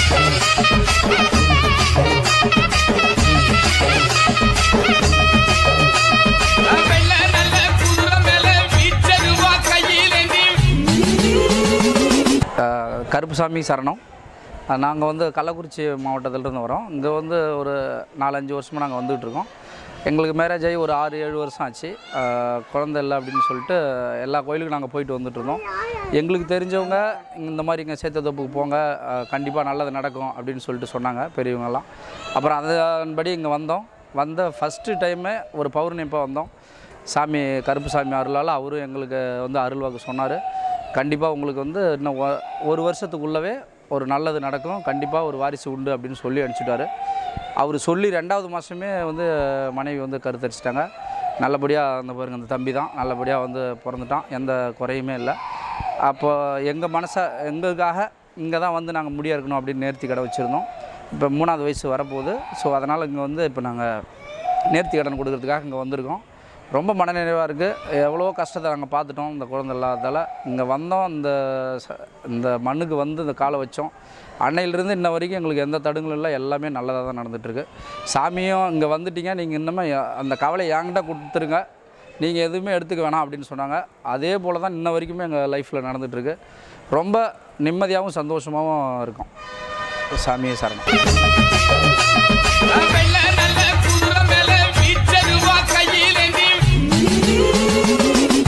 வெள்ள நல்ல குதிரை மேல வீச்சருவா கையிலேந்தி அஹ் கருப்புசாமி சரணம் நாங்கள் வந்து கள்ளக்குறிச்சி மாவட்டத்திலிருந்து வரோம் இங்கே வந்து ஒரு நாலஞ்சு வருஷமாக நாங்கள் வந்துகிட்டு இருக்கோம் எங்களுக்கு மேரேஜ் ஆகி ஒரு ஆறு ஏழு வருஷம் ஆச்சு அஹ் குழந்தை இல்லை அப்படின்னு சொல்லிட்டு எல்லா கோயிலுக்கும் நாங்கள் போயிட்டு வந்துட்டு இருந்தோம் எங்களுக்கு தெரிஞ்சவங்க இந்த மாதிரி இங்கே சேத்தத்தோப்புக்கு போங்க கண்டிப்பாக நல்லது நடக்கும் அப்படின்னு சொல்லிட்டு சொன்னாங்க பெரியவங்கெல்லாம் அப்புறம் அதன்படி இங்கே வந்தோம் வந்த ஃபஸ்ட்டு டைமே ஒரு பௌர்ணமிப்போ வந்தோம் சாமி கருப்பு சாமி அருளால் அவரும் எங்களுக்கு வந்து அருள் வாக்கு சொன்னார் கண்டிப்பாக உங்களுக்கு வந்து இன்னும் ஒ- ஒரு வருஷத்துக்குள்ளவே ஒரு நல்லது நடக்கும் கண்டிப்பாக ஒரு வாரிசு உண்டு அப்படின்னு சொல்லி அனுப்பிச்சிட்டாரு அவர் சொல்லி ரெண்டாவது மாதமே வந்து மனைவி வந்து கருத்தரிச்சிட்டாங்க நல்லபடியாக அந்த பாருங்க அந்த தம்பி தான் நல்லபடியாக வந்து பிறந்துட்டான் எந்த குறையுமே இல்லை அப்போ எங்கள் மனசை எங்களுக்காக இங்கே தான் வந்து நாங்கள் முடியா இருக்கணும் அப்படின்னு நேர்த்தி கடை வச்சுருந்தோம் இப்போ மூணாவது வயசு வரப்போகுது ஸோ அதனால் இங்கே வந்து இப்போ நாங்கள் நேர்த்தி கடன் கொடுக்கறதுக்காக இங்கே வந்திருக்கோம் ரொம்ப மனநிறைவாக இருக்குது எவ்வளோ கஷ்டத்தை நாங்கள் பார்த்துட்டோம் இந்த குழந்தை இல்லாததால் இங்கே வந்தோம் இந்த ச- இந்த மண்ணுக்கு வந்து இந்த காலை வச்சோம் அன்னையிலிருந்து இன்ன வரைக்கும் எங்களுக்கு எந்த தடுங்களும் இல்லை எல்லாமே நல்லதாக தான் நடந்துகிட்ருக்கு சாமியும் இங்கே வந்துட்டீங்க நீங்கள் இன்னுமே எ- அந்த கவலை என்கிட்ட கொடுத்துருங்க நீங்கள் எதுவுமே எடுத்துக்க வேணாம் அப்படின்னு சொன்னாங்க அதே போல் தான் இன்ன வரைக்குமே எங்கள் லைஃப்பில் நடந்துகிட்ருக்கு ரொம்ப நிம்மதியாகவும் சந்தோஷமாகவும் இருக்கும் சாமியே சரணம் வெள்ள நல்ல